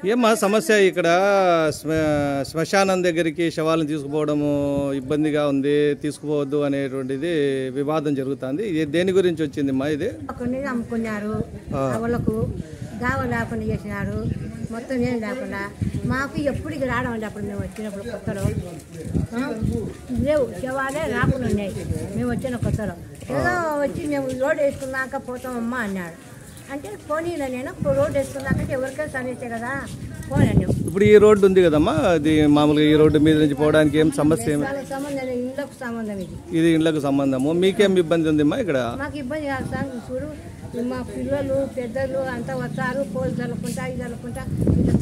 ఏమ్మా సమస్య ఇక్కడ శ్మ శ్మశానం దగ్గరికి శవాలను తీసుకుపోవడము ఇబ్బందిగా ఉంది తీసుకుపోవద్దు అనేటువంటిది వివాదం జరుగుతుంది ఇది దేని గురించి వచ్చిందమ్మా ఇది కొన్ని అమ్ముకున్నారు వాళ్ళకు దావ లేకుండా చేసినారు మొత్తం ఏం లేకుండా మాకు ఎప్పుడు ఇక రావడం అండి అప్పుడు మేము వచ్చినప్పుడు కొత్తలో ఆ? లేవు శవాలే రాకుండా ఉన్నాయి మేము వచ్చిన కొత్తలో ఏదో వచ్చి మేము రోడ్ వేసుకున్నాక పోతామమ్మా అన్నాడు అంటే పోనీలో నేను రోడ్ వేసుకున్నాక ఎవరికైనా సమస్య కదా పోనండి ఇప్పుడు ఈ రోడ్డు ఉంది కదమ్మా అది మామూలుగా ఈ రోడ్డు మీద నుంచి పోవడానికి ఏం సమస్య ఏమి వాళ్ళకి సంబంధం లేదు, ఇళ్ళకు సంబంధం ఇది ఇది ఇండ్లకు సంబంధము మీకేం ఇబ్బంది ఉందమ్మా ఇక్కడ మాకు ఇబ్బంది కాదు సార్ చూడు మా పిల్లలు పెద్దలు అంతా వస్తారు పోలు చల్లుకుంటా ఇది చల్లుకుంటా ఇట్లా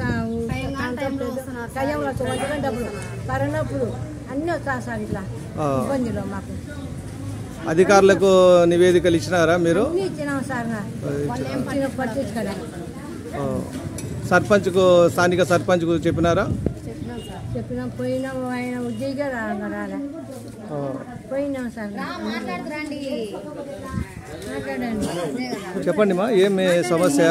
టైంలో వంటగా డబ్బులు కరోనాప్పుడు అన్నీ వస్తారు సార్ ఇట్లా ఆ. ఇబ్బందిలో మాకు అధికారులకు నివేదికలు ఇచ్చినారా మీరు అన్నీ ఇచ్చినాం సార్ నా. వాళ్ళు ఏం చిన్న పట్టించుకోలే ఆ, సర్పంచ్కు స్థానిక సర్పంచ్కు చెప్పినారా చెప్పినాం పోయినాం ఆయన ఉద్యోగిగా రా- రాలే ఆ, పోయినాం సార్ మాట్లాడండి చెప్పండి మా ఏమి సమస్య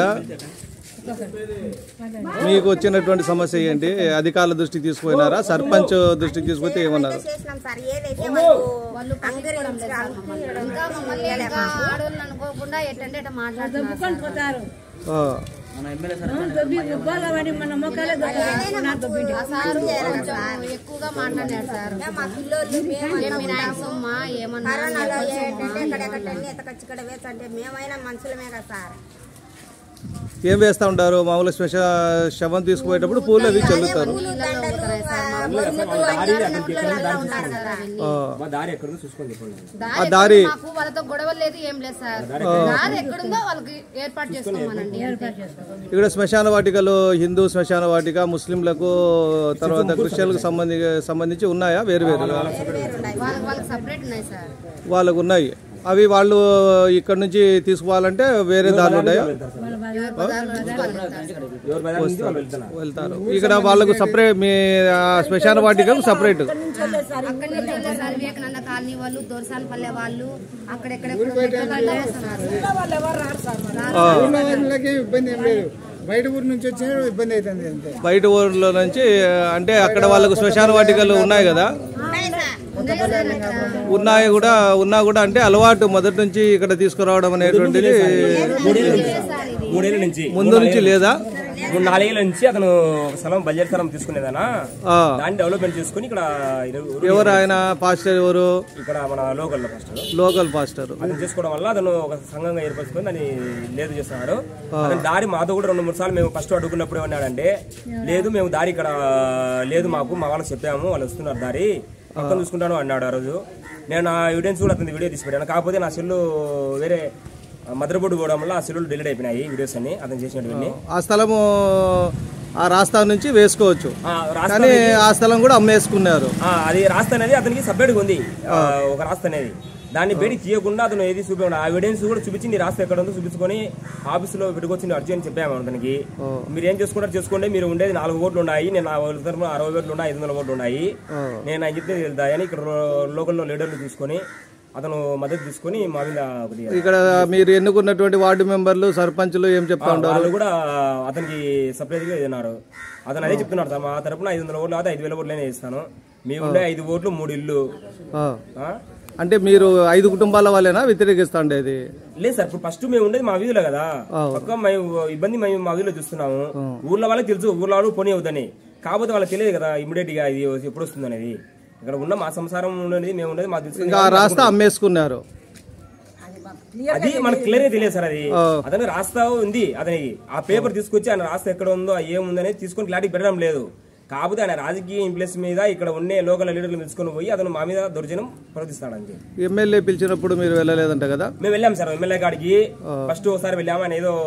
మీకు వచ్చినటువంటి సమస్య ఏంటి అధికారుల దృష్టికి తీసుకుపోయినారా సర్పంచ్ దృష్టికి తీసుకుపోతే ఏమన్నారు చేసినాం సార్ ఏదైతే వాళ్ళు అంగీకరించడానికి ఇంకా మమ్మల్ని ఇంకా ఆడవాళ్ళని అనుకోకుండా ఎట్టంటే ఎట్ట మాట్లాడుతున్నారు దుబ్బుకొని పోతారు ఆ, దొబ్బి ఉబ్బాలవని మన మొక్కలే దొబ్బి ఆ సారు కొంచెం ఎక్కువగా మాట్లాడారు సార్ మా పిల్లోళ్ళు మేము ఏం మీ నాయన సొమ్మా ఏమన్నా కరోనాలో ఏంటంటే ఎక్కడెక్కడన్నీ ఎత్తకచ్చి వేసంటే మేమైనా మనుషులమే కదా సార్ ఏం వేస్తా ఉంటారు మామూలు స్పెషల్ శవం తీసుకుపోయేటప్పుడు పూలు అవి చల్లుతారు పూలు దండలు ఆ, ముసుగులు అన్నీ అన్నప్పుడు అలా ఉన్నారు కదా ఆ, మా దారి ఎక్కడుందో చూసుకొని చెప్పండి ఆ దారి మాకు వాళ్ళతో గొడవ లేదు ఏం లేదు సార్ దారి ఎక్కడుందో వాళ్ళకి ఏర్పాటు చేసుకోమనండి ఇక్కడ శ్మశాన వాటికలు హిందూ శ్మశాన వాటిక ముస్లింలకు తర్వాత క్రిస్టియన్లకు సంబంధి సంబంధించి ఉన్నాయా వేరు వేరుగా వాళ్ళకి వాళ్ళకి సపరేట్ ఉన్నాయి సార్ వాళ్ళకు ఉన్నాయి అవి వాళ్ళు ఇక్కడ నుంచి తీసుకోవాలంటే వేరే దారులు ఉంటాయా ఎవరి పదార్థాలు నుంచి వాళ్ళు వెళ్తారు. ఎవరి బజార్ నుంచి వాళ్ళు వెళ్తున్నారు వెళ్తారు ఇక్కడ వాళ్ళకు సపరేట్ మీ ఆ శ్మశాన వాటికకు సపరేట్ అక్కడి నుంచి వెళ్ళే సార్ వివేకానంద కాలనీ వాళ్ళు దొరసాలపల్లె వాళ్ళు అక్కడెక్కడ వాళ్ళకి ఇబ్బంది ఏం లేదు బయట ఊరు నుంచి వచ్చిన ఇబ్బంది అవుతుంది అంతే బయట ఊర్లో నుంచి అంటే అక్కడ వాళ్ళకు శ్మశాన వాటికలు ఉన్నాయి కదా ఉన్నాయి కూడా ఉన్నా కూడా అంటే అలవాటు మొదటి నుంచి ఇక్కడ తీసుకురావడం అనేటువంటిది మూడేళ్ళ నుంచి ముందు నుంచి లేదా మూడు నాలుగేళ్ల నుంచి అతను ఒక స్థలం బడ్జెట్ స్థలం తీసుకునేదనా ఆ, దాన్ని డెవలప్మెంట్ చేసుకుని ఇక్కడ ఇరు- ఎవరు ఆయన పాస్టర్ ఎవరు ఇక్కడ మన లోకల్ ఫస్ట్ లోకల్ పాస్టర్ అతను చేసుకోవడం వల్ల అతను ఒక సంఘంగా ఏర్పరచుకొని దాన్ని లేదు చేస్తున్నారు అతని దారి మాతో కూడా రెండు మూడు సార్లు మేము ఫస్ట్ అడుగున్నప్పుడు ఏమన్నాడంటే లేదు మేము దారి ఇక్కడ లేదు మాకు మా వాళ్ళకి చెప్పాము వాళ్ళు వస్తున్నారు దారి పక్కన చూసుకుంటాను అన్నాడు ఆ రోజు నేను నా ఎవిడెన్స్ కూడా అతని వీడియో తీసి పెట్టాను కాకపోతే నా సెల్లు వేరే మదర్ బోర్డు పోవడం వల్ల ఆ సెల్లు డిలీట్ అయిపోయినాయి వీడియోస్ అన్ని అతను చేసినటువంటి ఆ స్థలము ఆ రాస్తా నుంచి వేసుకోవచ్చు ఆ, రాస్తా కానీ ఆ స్థలం కూడా అమ్మేసుకున్నారు ఆ, అది రాస్తా అనేది అతనికి సపరేట్గా ఉంది ఆ, ఒక రాస్తా అనేది దాన్ని బయట తీయకుండా అతను ఏది చూపించాడు ఆ ఎవిడెన్స్ కూడా చూపించి నీ రాస్తా ఎక్కడ ఉందో చూపించుకొని ఆఫీసులో పెట్టుకొచ్చి అర్జీ అని చెప్పాము అతనికి మీరు ఏం చేసుకుంటారు చేసుకోండి మీరు ఉండేది నాలుగు ఓట్లు ఉన్నాయి నేను నా వాళ్ళ తరఫున అరవై ఓట్లు ఉన్నాయి ఐదు వందల ఓట్లు ఉన్నాయి నేను ఆయన చెప్తే వెళ్తాయని ఇక్కడ లోకల్లో లీడర్లు తీసుకొని అతను మద్దతు తీసుకొని మా మీద ఒకటి ఇక్కడ మీరు ఎన్నుకున్నటువంటి వార్డు మెంబర్లు సర్పంచ్లు ఏం చెప్తా ఉంటారు వాళ్ళు కూడా అతనికి సపరేట్ గా ఇస్తున్నారు అతను అదే చెప్తున్నాడు సార్ మా తరపున ఐదు వందల ఓట్లు అయితే ఐదు వేల ఓట్లనే ఇస్తాను మేము ఉండే ఐదు ఓట్లు మూడు ఇల్లు ఆ. ఆ? అంటే మీరు ఐదు కుటుంబాల వాళ్ళేనా వ్యతిరేకిస్తా ఉండేది లేదు సార్ ఇప్పుడు ఫస్ట్ మేము ఉండేది మా వీధిలో కదా పక్క మేము ఇబ్బంది మేము మా వీధిలో చూస్తున్నాము ఊర్లో వాళ్ళకి తెలుసు ఊర్లో వాళ్ళు పోనీ అవుతుంది కాకపోతే వాళ్ళకి తెలియదు కదా ఇమీడియట్ గా ఇది ఎప్పుడు వస్తుంది అనేది ఇక్కడ ఉన్న మా సంసారం ఉండేది మేము ఉండేది మాకు తెలుసు ఇంకా ఆ రాస్తా అమ్మేసుకున్నారు అది మనకు క్లియర్ గా తెలియదు సార్ అది అతను రాస్తా ఉంది అతనికి ఆ పేపర్ తీసుకొచ్చి ఆయన రాస్తా ఎక్కడ ఉందో ఆ ఏముంది అనేది తీసుకొని క్లారిటీ పెట్టడం లేదు కాకపోతే ఆయన రాజకీయ ఇంప్లెస్ మీద ఇక్కడ ఉండే లోకల్ లీడర్లు తీసుకొని పోయి అతను మా మీద దౌర్జన్యం ప్రవర్తిస్తాడు అంతే ఎమ్మెల్యే పిలిచినప్పుడు మీరు వెళ్ళలేదంట కదా మేము వెళ్ళాం సార్ ఎమ్మెల్యే కాడికి ఫస్ట్ ఒకసారి వెళ్ళాము ఆయన ఏదో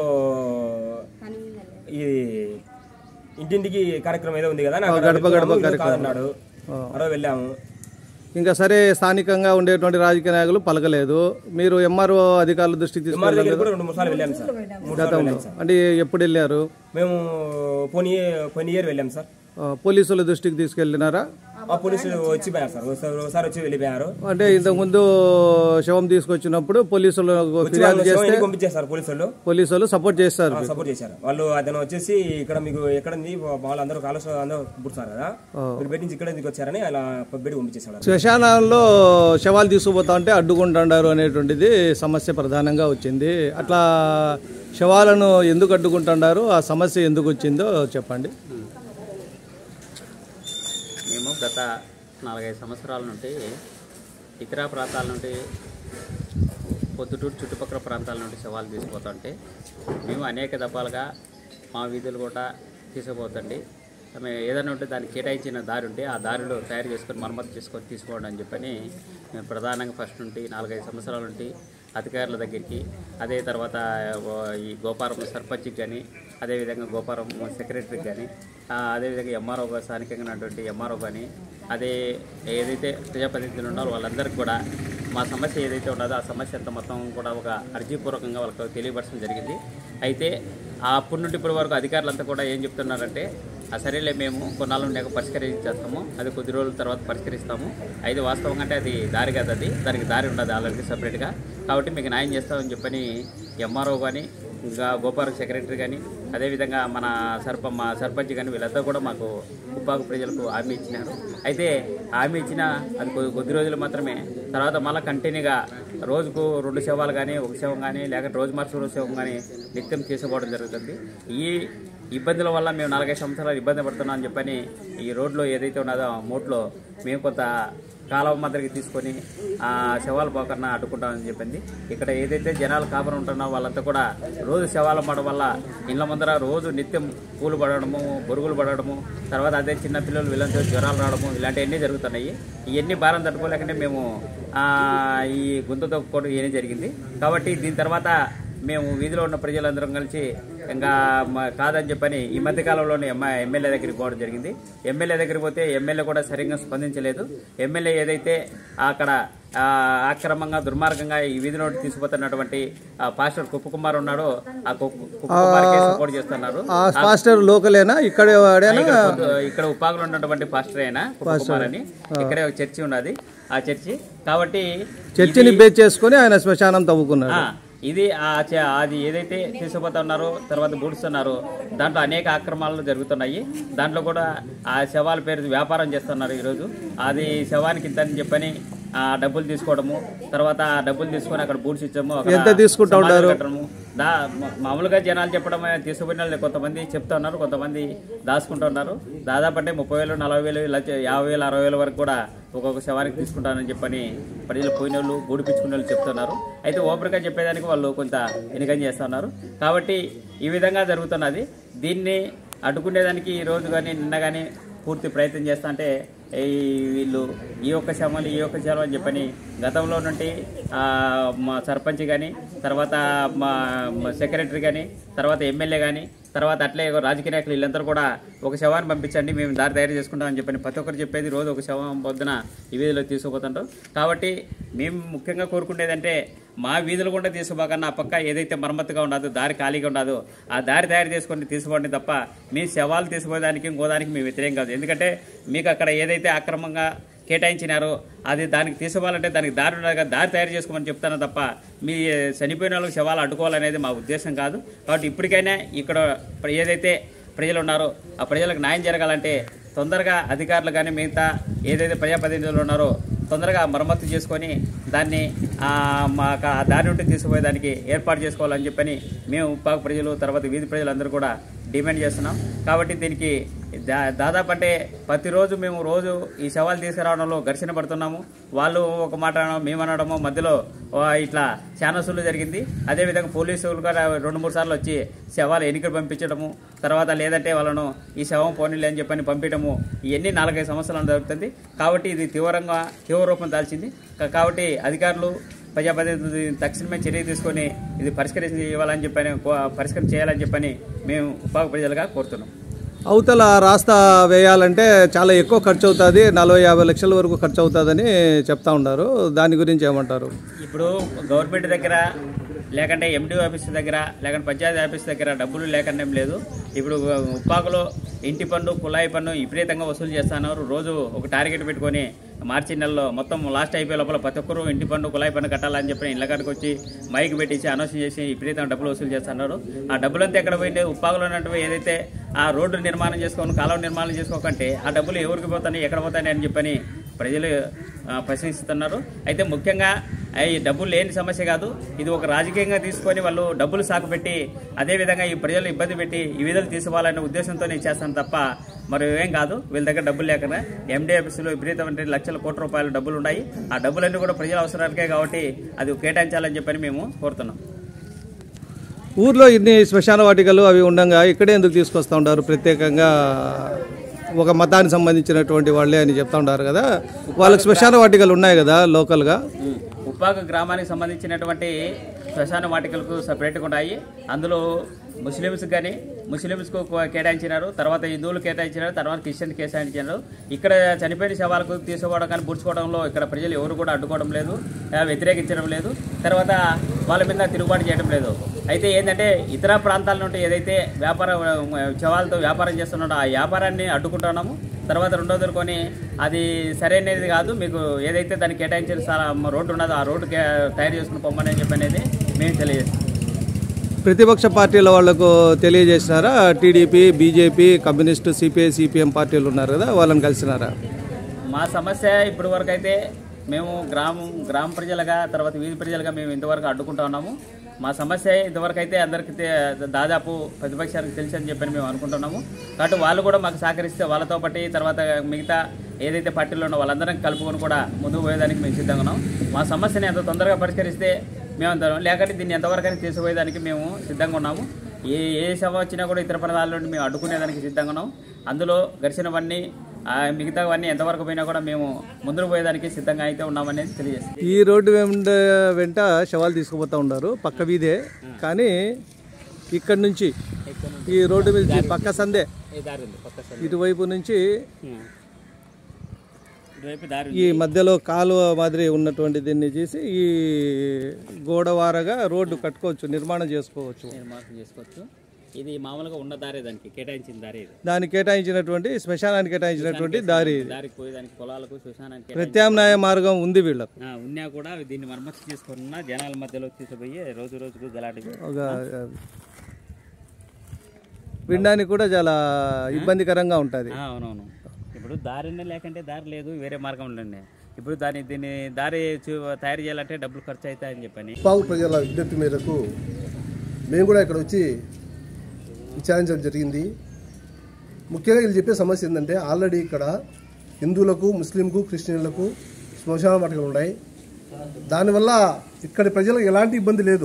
ఈ ఇంటింటికి కార్యక్రమం ఏదో ఉంది కదా నాకు అక్కడ గడప గడప వెళ్తున్నాము, ఇది కార్యక్రమం. కాదన్నాడు ఆ రోజు వెళ్ళాము ఇంకా సరే స్థానికంగా ఉండేటువంటి రాజకీయ నాయకులు పలకలేదు మీరు ఎంఆర్ఓ అధికారుల దృష్టికి ఎంఆర్ తీసుకెళ్ళలేదు దగ్గర కూడా రెండు మూడు సార్లు వెళ్ళాము సార్ మూడు సార్లు వెళ్ళాం సార్ అంటే ఎప్పుడు వెళ్ళారు మేము పోనీ పోనీ ఇయర్ వెళ్ళాం సార్ ఆ, పోలీసుల దృష్టికి తీసుకెళ్ళినారా ఆ, ఆ పోలీసులు వచ్చిపోయారు సార్ ఒకసారి ఒకసారి వచ్చి వెళ్ళిపోయారు అంటే ఇంతకుముందు శవం తీసుకొచ్చినప్పుడు పోలీసులు వచ్చి ఫిర్యాదు వాళ్ళు శవం చేస్తే ఇంటికి పంపించేస్తారు పోలీసులు పోలీసులు సపోర్ట్ చేస్తారు మీకు. సపోర్ట్ చేశారు వాళ్ళు అతను వచ్చేసి ఇక్కడ మీకు ఎక్కడ ఉంది వాళ్ళందరూ కాలుష్యం అందరూ పుడుతున్నారు కదా మీరు బయట నుంచి ఇక్కడ ఎందుకు వచ్చారని అలా బయట పంపించేశాడు శ్మశానాల్లో శవాలు తీసుకుపోతా ఉంటే అడ్డుకుంటున్నారు అనేటువంటిది సమస్య ప్రధానంగా వచ్చింది అట్లా శవాలను ఎందుకు అడ్డుకుంటున్నారు ఆ సమస్య ఎందుకు వచ్చిందో చెప్పండి మేము గత నాలుగైదు సంవత్సరాల నుండి ఇతర ప్రాంతాల నుండి పొద్దుటూరు చుట్టుపక్కల ప్రాంతాల నుండి శవాలు తీసుకుపోతుంటే మేము అనేక దఫాలుగా మా వీధులు కూడా తీసుకుపోతండి మేము ఏదైనా ఉంటే దానికి కేటాయించిన దారి ఉంటే ఆ దారిలో తయారు చేసుకొని మరమ్మతు చేసుకొని తీసుకోండి అని చెప్పని మేము ప్రధానంగా ఫస్ట్ నుండి నాలుగైదు సంవత్సరాల నుండి అధికారుల దగ్గరికి అదే తర్వాత ఓ, ఈ గోపారం సర్పంచ్కి కానీ అదేవిధంగా గోపారం సెక్రటరీకి కానీ ఆ, అదేవిధంగా ఎంఆర్ఓ స్థానికంగా ఉన్నటువంటి ఎంఆర్ఓ కానీ అదే ఏదైతే ప్రజాప్రతినిధులు ఉన్నారో వాళ్ళందరికీ కూడా మా సమస్య ఏదైతే ఉన్నదో ఆ సమస్య అంతా మొత్తం కూడా ఒక అర్జీపూర్వకంగా వాళ్ళకి తెలియపరచడం జరిగింది అయితే ఆ అప్పటి నుండి ఇప్పటి వరకు అధికారులంతా కూడా ఏం చెప్తున్నారంటే ఆ సరేలే మేము కొన్నాళ్ళు ఉండాక పరిష్కరించేస్తాము అది కొద్ది రోజుల తర్వాత పరిష్కరిస్తాము అయితే వాస్తవంగా అంటే అది దారి కాదు అది దానికి దారి ఉండదు ఆల్రెడీ సపరేట్గా కాబట్టి మీకు న్యాయం చేస్తామని చెప్పని ఎంఆర్ఓ కానీ ఇంకా గోపాల సెక్రటరీ కానీ అదేవిధంగా మన సర్ప మా సర్పంచ్ కానీ వీళ్ళంతా కూడా మాకు ఉప్పాకు ప్రజలకు హామీ ఇచ్చినారు అయితే హామీ ఇచ్చిన అది కొద్ది కొద్ది రోజులు మాత్రమే తర్వాత మళ్ళీ కంటిన్యూగా రోజుకు రెండు శవాలు కానీ ఒక శవం కానీ లేకపోతే రోజు మార్చి రోజు శవం కానీ నిత్యం తీసుకోవడం జరుగుతుంది ఈ ఇబ్బందుల వల్ల మేము నాలుగైదు సంవత్సరాలు ఇబ్బంది పడుతున్నాం అని చెప్పని ఈ రోడ్లో ఏదైతే ఉన్నదో ఆ మోట్లో మేము కొంత కాలువ మాదిరికి తీసుకొని ఆ శవాలు పోకన్నా అడ్డుకుంటామని చెప్పింది ఇక్కడ ఏదైతే జనాలు కాపురం ఉంటున్నారో వాళ్ళంతా కూడా రోజు శవాలు పడడం వల్ల ఇళ్ళ ముందర రోజు నిత్యం పూలు పడడము బొరుగులు పడడము తర్వాత అదే చిన్న పిల్లలు వీళ్ళంతా జ్వరాలు రావడము ఇలాంటివన్నీ జరుగుతున్నాయి ఇవన్నీ భారం తట్టుకోలేకనే మేము ఆ, ఈ గుంత తొక్కుకోవడం ఇవన్నీ జరిగింది కాబట్టి దీని తర్వాత మేము వీధిలో ఉన్న ప్రజలందరం కలిసి ఇంకా మ- కాదని చెప్పని ఈ మధ్య కాలంలోనే ఎమ్మ ఎమ్మెల్యే దగ్గరికి పోవడం జరిగింది ఎమ్మెల్యే దగ్గరికి పోతే ఎమ్మెల్యే కూడా సరిగ్గా స్పందించలేదు ఎమ్మెల్యే ఏదైతే అక్కడ ఆ, అక్రమంగా దుర్మార్గంగా ఈ వీధి నుండి తీసుకుపోతున్నటువంటి ఆ, పాస్టర్ కుప్పకుమార్ ఉన్నాడో ఆ కుప్పు కుప్పకుమార్కే సపోర్ట్ చేస్తున్నారు ఆ పాస్టర్ లోకలేనా ఇక్కడ వాడేనా ఇక్కడ పొద్దు- ఇక్కడ ఉపాగులు ఉన్నటువంటి పాస్టర్ అయినా కుప్పకుమార్ అని ఇక్కడే ఒక చర్చి ఉన్నది ఆ చర్చి కాబట్టి చర్చిని బేస్ చేసుకొని ఆయన శ్మశానం తవ్వుకున్నాడు ఆ, ఇది ఆ చ- అది ఏదైతే తీసుకుపోతున్నారో తర్వాత బూడుస్తున్నారో దాంట్లో అనేక ఆక్రమాలు జరుగుతున్నాయి దాంట్లో కూడా ఆ శవాల పేరు వ్యాపారం చేస్తున్నారు ఈరోజు అది శవానికి ఇంత అని చెప్పని ఆ డబ్బులు తీసుకోవడము తర్వాత ఆ డబ్బులు తీసుకొని అక్కడ బూడ్స్ ఇచ్చాము అక్కడ ఎంత తీసుకుంటా సమాధి ఉంటారు? కట్టడము. దా మా- మామూలుగా జనాలు చెప్పడం తీసుకుపోయిన వాళ్ళు కొంతమంది చెప్తా ఉన్నారు కొంతమంది దాచుకుంటూ ఉన్నారు దాదాపు అంటే ముప్పై వేలు నలభై వేలు ఇలా చే- యాభై వేలు అరవై వేల వరకు కూడా ఒక్కొక్క శవానికి తీసుకుంటానని చెప్పని ప్రజలు పోయిన వాళ్ళు గూడిపించుకునే వాళ్ళు చెప్తున్నారు అయితే ఓపెన్గా చెప్పేదానికి వాళ్ళు కొంత ఎన్నికం చేస్తున్నారు కాబట్టి ఈ విధంగా జరుగుతున్నది దీన్ని అడ్డుకునేదానికి ఈ రోజు కానీ నిన్న కానీ పూర్తి ప్రయత్నం చేస్తా అంటే ఈ వీళ్ళు ఈ ఒక్క శవాలు ఈ ఒక్క శవం అని చెప్పని గతంలో నుండి ఆ, మా సర్పంచ్ కానీ తర్వాత మా మా సెక్రటరీ కానీ తర్వాత ఎమ్మెల్యే కానీ తర్వాత అట్లే రాజకీయ నాయకులు వీళ్ళందరూ కూడా ఒక శవాన్ని పంపించండి మేము దారి తయారు చేసుకుంటామని చెప్పని ప్రతి ఒక్కరు చెప్పేది రోజు ఒక శవం పొద్దున ఈ వీధిలో తీసుకుపోతుంటారు కాబట్టి మేము ముఖ్యంగా కోరుకునేదంటే మా వీధులు కూడా తీసుకుపోకన్నా ఆ పక్క ఏదైతే మరమ్మతుగా ఉండదో దారి ఖాళీగా ఉండదో ఆ దారి తయారు చేసుకొని తీసుకోండి తప్ప మీ శవాలు తీసుకుపోయేదానికి ఇంకోదానికి మేము వ్యతిరేకం కాదు ఎందుకంటే మీకు అక్కడ ఏదైతే అక్రమంగా కేటాయించినారో అది దానికి తీసుకోవాలంటే దానికి దారి ఉండదు కదా, దారి తయారు చేసుకోమని చెప్తాను తప్ప మీ చనిపోయిన వాళ్ళకి శవాలు అడ్డుకోవాలనేది మా ఉద్దేశం కాదు కాబట్టి ఇప్పటికైనా ఇక్కడ ఏదైతే ప్రజలు ఉన్నారో ఆ ప్రజలకు న్యాయం జరగాలంటే తొందరగా అధికారులు కానీ మిగతా ఏదైతే ప్రజాప్రతినిధులు ఉన్నారో తొందరగా మరమ్మతు చేసుకొని దాన్ని ఆ, మా క- దారి నుండి తీసుకుపోయేదానికి ఏర్పాటు చేసుకోవాలని చెప్పని మేము ఉప్పాకు ప్రజలు తర్వాత వీధి ప్రజలందరూ కూడా డిమాండ్ చేస్తున్నాం కాబట్టి దీనికి దా దాదాపు అంటే ప్రతిరోజు మేము రోజు ఈ శవాలు తీసుకురావడంలో ఘర్షణ పడుతున్నాము వాళ్ళు ఒక మాట అనడం, మేము అనడము మధ్యలో ఆ, ఇట్లా చాలా సుళ్ళు జరిగింది అదేవిధంగా పోలీసులు కూడా రెండు మూడు సార్లు వచ్చి శవాలు ఎన్నికలు పంపించడము తర్వాత లేదంటే వాళ్ళను ఈ శవం పోనీలే అని చెప్పని పంపించడము ఇవన్నీ నాలుగైదు సంవత్సరాలు జరుగుతుంది కాబట్టి ఇది తీవ్రంగా తీవ్ర రూపం దాల్చింది కా- కాబట్టి అధికారులు ప్రజాప్రతినిధులు తక్షణమే చర్య తీసుకొని ఇది పరిష్కరించి ఇవ్వాలని చెప్పని కో- పరిష్కరణ చేయాలని చెప్పని మేము ఉపాధి ప్రజలుగా కోరుతున్నాం అవతల రాస్తా వేయాలంటే చాలా ఎక్కువ ఖర్చు అవుతుంది నలభై యాభై లక్షల వరకు ఖర్చు అవుతుందని చెప్తా ఉన్నారు దాని గురించి ఏమంటారు ఇప్పుడు గవర్నమెంట్ దగ్గర లేకంటే ఎండి ఆఫీస్ దగ్గర లేకుంటే పంచాయతీ ఆఫీస్ దగ్గర డబ్బులు లేకుండా ఏం లేదు ఇప్పుడు ఉప్పాకులో ఇంటి పన్ను కుళాయి పన్ను విపరీతంగా వసూలు చేస్తున్నారు రోజు ఒక టార్గెట్ పెట్టుకొని మార్చి నెలలో మొత్తం లాస్ట్ అయిపోయే లోపల ప్రతి ఒక్కరు ఇంటి పన్ను కుళాయి పన్ను కట్టాలని చెప్పి ఇళ్ళ కాడికి వచ్చి మైక్ పెట్టేసి అనౌన్స్ చేసి విపరీతంగా డబ్బులు వసూలు చేస్తున్నారు ఆ డబ్బులంతా ఎక్కడ పోయింది ఉప్పాకులో ఉన్నటువంటి ఏదైతే ఆ రోడ్డు నిర్మాణం చేసుకోని కాలువ నిర్మాణం చేసుకోకంటే ఆ డబ్బులు ఎవరికి పోతాయి ఎక్కడ పోతాయి అని చెప్పని ప్రజలు ఆ, ప్రశ్నిస్తున్నారు అయితే ముఖ్యంగా ఆ, ఈ డబ్బులు లేని సమస్య కాదు ఇది ఒక రాజకీయంగా తీసుకొని వాళ్ళు డబ్బులు సాకు పెట్టి అదేవిధంగా ఈ ప్రజలు ఇబ్బంది పెట్టి ఈ విధులు తీసుకోవాలనే ఉద్దేశంతో చేస్తాను తప్ప మరి ఏం కాదు వీళ్ళ దగ్గర డబ్బులు లేకనే ఎండిఎఫ్సిలో విపరీతమైన లక్షల కోట్ల రూపాయల డబ్బులు ఉన్నాయి ఆ డబ్బులన్నీ కూడా ప్రజల అవసరానికే కాబట్టి అది కేటాయించాలని చెప్పని మేము కోరుతున్నాం ఊర్లో ఇన్ని శ్మశాన వాటికలు అవి ఉండగా ఇక్కడే ఎందుకు తీసుకొస్తూ ఉంటారు ప్రత్యేకంగా ఒక మతానికి సంబంధించినటువంటి వాళ్ళే అని చెప్తా ఉంటారు కదా వాళ్ళకి శ్మశాన వాటికలు ఉన్నాయి కదా లోకల్గా ఉప్పాక గ్రామానికి సంబంధించినటువంటి శ్మశాన వాటికలకు సపరేట్గా ఉన్నాయి అందులో ముస్లిమ్స్ కానీ ముస్లిమ్స్కు కో- కేటాయించినారు తర్వాత హిందువులు కేటాయించినారు తర్వాత క్రిస్టియన్ కేటాయించినారు ఇక్కడ చనిపోయిన శవాలకు తీసుకోవడం కానీ పుడుచుకోవడంలో ఇక్కడ ప్రజలు ఎవరు కూడా అడ్డుకోవడం లేదు ఆ, వ్యతిరేకించడం లేదు తర్వాత వాళ్ళ మీద తిరుగుబాటు చేయడం లేదు అయితే ఏంటంటే ఇతర ప్రాంతాల నుండి ఏదైతే వ్యాపార ఆ, శవాలతో వ్యాపారం చేస్తున్నాడో ఆ వ్యాపారాన్ని అడ్డుకుంటున్నాము తర్వాత రెండోది కొని అది సరైనది కాదు మీకు ఏదైతే దానికి కేటాయించిన స్థలం రోడ్డు ఉన్నదో ఆ రోడ్డు కే- తయారు చేసుకుని పొమ్మని అని చెప్పి అనేది మేము తెలియజేస్తాం ప్రతిపక్ష పార్టీల వాళ్లకు తెలియజేసినారా TDP BJP communist CPI CPM పార్టీలు ఉన్నారు కదా వాళ్ళని కలిసినారా మా సమస్య ఇప్పటి వరకు అయితే మేము గ్రామం గ్రామ ప్రజలుగా తర్వాత వీధి ప్రజలుగా మేము ఇంతవరకు అడ్డుకుంటా ఉన్నాము మా సమస్య ఇంతవరకు అయితే అందరికీ తే- దాదాపు ప్రతిపక్షానికి తెలుసు అని చెప్పని మేము అనుకుంటున్నాము కాబట్టి వాళ్ళు కూడా మాకు సహకరిస్తే వాళ్ళతో పాటు తర్వాత మిగతా ఏదైతే పార్టీలో ఉన్న వాళ్ళందరం కలుపుకొని కూడా ముందుకు పోయేదానికి మేము సిద్ధంగా ఉన్నాం మా సమస్యని ఎంత తొందరగా పరిష్కరిస్తే మేము అంత లేకపోతే దీన్ని ఎంతవరకు తీసుకుపోయేదానికి మేము సిద్ధంగా ఉన్నాము ఏ ఏ సభ వచ్చినా కూడా ఇతర పదాల నుండి మేము అడ్డుకునేదానికి సిద్ధంగా ఉన్నాం అందులో ఘర్షణవన్నీ ఆ మిగతావన్నీ ఎంతవరకు పోయినా కూడా మేము ముందుకు పోయేదానికి సిద్ధంగా అయితే ఉన్నామనేది తెలియజేస్తాం ఈ రోడ్డు వెంట వెంట శవాలు తీసుకుపోతూ ఉన్నారు పక్క వీధే కానీ ఇక్కడ నుంచి ఈ రోడ్డు మీద పక్క సందే దారి ఉంది పక్క ఇటువైపు నుంచి ఇటువైపు దారి ఈ మధ్యలో కాలువ మాదిరి ఉన్నటువంటి దీన్ని చేసి ఈ గోడవారగా రోడ్డు కట్టుకోవచ్చు నిర్మాణం చేసుకోవచ్చు నిర్మాణం చేసుకోవచ్చు ఇది మామూలుగా ఉన్న దారే దానికి కేటాయించిన దారి ఇది దానికి కేటాయించినటువంటి శ్మశానానికి కేటాయించినటువంటి దారి ఇది. దారికి పోయేదానికి పొలాలకు శ్మశానానికి ప్రత్యామ్నాయ మార్గం ఉంది వీళ్ళకు ఆ, ఉన్నా కూడా దీన్ని మరమ్మతు చేసుకున్న జనాల మధ్యలో తీసుకుపోయి రోజు రోజుకు గలాటి ఒక వినడానికి కూడా చాలా ఇబ్బందికరంగా ఉంటుంది ఆ, అవునవును ఇప్పుడు దారినే లేకంటే దారి లేదు వేరే మార్గం ఉండండి ఇప్పుడు దాన్ని దీన్ని దారి చూ- తయారు చేయాలంటే డబ్బులు ఖర్చు అవుతాయని చెప్పని పావు ప్రజల విజ్ఞప్తి మేరకు మేము కూడా ఇక్కడ వచ్చి విచారించడం జరిగింది ముఖ్యంగా వీళ్ళు చెప్పే సమస్య ఏంటంటే ఆల్రెడీ ఇక్కడ హిందువులకు ముస్లింకు క్రిస్టియన్లకు శ్మశాన వాటికలు ఉన్నాయి దానివల్ల ఇక్కడి ప్రజలకు ఎలాంటి ఇబ్బంది లేదు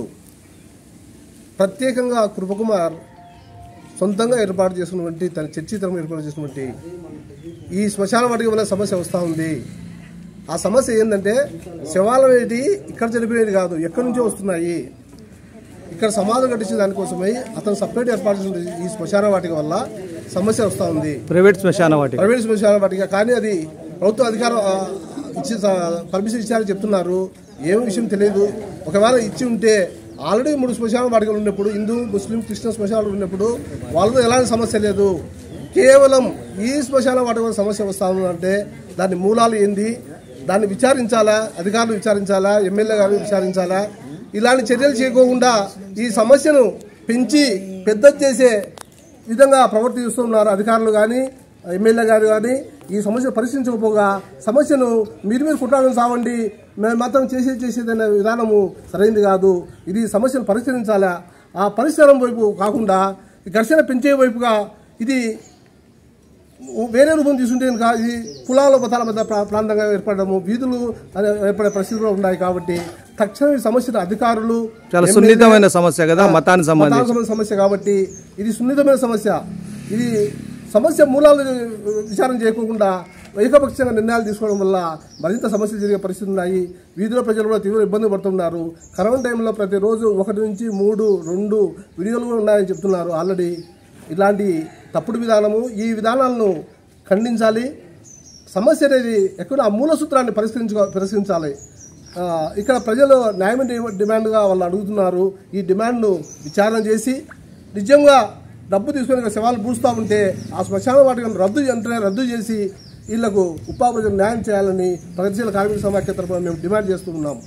ప్రత్యేకంగా కృపకుమార్ సొంతంగా ఏర్పాటు చేసినటువంటి తన చర్చితరం ఏర్పాటు చేసినటువంటి ఈ శ్మశాన వాటిక వల్ల సమస్య వస్తూ ఉంది ఆ సమస్య ఏంటంటే శవాలు అనేది ఇక్కడ చనిపోయేది కాదు ఎక్కడి నుంచో వస్తున్నాయి ఇక్కడ సమాధులు కట్టించే దానికోసమై అతను సపరేట్ ఏర్పాటు చేసిన ఈ శ్మశాన వాటిక వల్ల సమస్య వస్తూ ఉంది ప్రైవేట్ శ్మశాన వాటిక ప్రైవేట్ శ్మశాన వాటిక కానీ అది ప్రభుత్వ అధికారం ఆ, ఇచ్చి పర్మిషన్ ఇచ్చారని చెప్తున్నారు ఏం విషయం తెలియదు ఒకవేళ ఇచ్చి ఉంటే ఆల్రెడీ మూడు శ్మశాన వాటికలు ఉన్నప్పుడు హిందూ ముస్లిం క్రిస్టియన్ శ్మశానాలు ఉన్నప్పుడు వాళ్ళతో ఎలాంటి సమస్య లేదు కేవలం ఈ శ్మశాన వాటిక సమస్య వస్తా ఉందంటే దాని మూలాలు ఏంది దాన్ని విచారించాలా అధికారులు విచారించాలా ఎమ్మెల్యే గారు విచారించాలా ఇలాంటి చర్యలు చేయకోకుండా ఈ సమస్యను పెంచి పెద్ద చేసే విధంగా ప్రవర్తిస్తున్నారు అధికారులు కానీ ఎమ్మెల్యే గారు కానీ ఈ సమస్య పరిశీలించకపోగా సమస్యను మీరు మీరు కుట్రాలను సావండి మేము మాత్రం చేసే చేసేదనే విధానము సరైనది కాదు ఇది సమస్యను పరిష్కరించాలా ఆ పరిష్కారం వైపు కాకుండా ఈ ఘర్షణ పెంచే వైపుగా ఇది వేరే రూపం తీసుంటే కనుక ఇది కులాల మతాల మధ్య ప్రా- ప్రాంతంగా ఏర్పడము వీధులు అనే ఏర్పడే పరిస్థితులు ఉన్నాయి కాబట్టి తక్షణం ఈ సమస్యను అధికారులు చాలా సున్నితమైన సమస్య కదా మతానికి సంబంధించి మతానికి సంబంధించిన సమస్య కాబట్టి ఇది సున్నితమైన సమస్య ఇది సమస్య మూలాలు విచారణ చేయకుండా ఏకపక్షంగా నిర్ణయాలు తీసుకోవడం వల్ల మరింత సమస్యలు జరిగే పరిస్థితులు ఉన్నాయి వీధిలో ప్రజలు కూడా తీవ్ర ఇబ్బంది పడుతున్నారు కరోనా టైంలో ప్రతిరోజు ఒకటి నుంచి మూడు రెండు వీడియోలు కూడా ఉన్నాయని చెప్తున్నారు ఆల్రెడీ ఇలాంటి తప్పుడు విధానము ఈ విధానాలను ఖండించాలి సమస్య అనేది ఎక్కడ ఆ మూల సూత్రాన్ని పరిష్కరించుకో పరిష్కరించాలి ఆ, ఇక్కడ ప్రజలు న్యాయం డి- డిమాండ్గా వాళ్ళు అడుగుతున్నారు ఈ డిమాండ్ను విచారణ చేసి నిజంగా డబ్బు తీసుకొని ఇక్కడ శవాలు పూస్తూ ఉంటే ఆ శ్మశాన వాటికను రద్దు వెంటనే రద్దు చేసి వీళ్లకు ఉపాధి న్యాయం చేయాలని ప్రగతిశీల కార్మిక సమాఖ్య తరఫున మేము డిమాండ్ చేస్తూ ఉన్నాం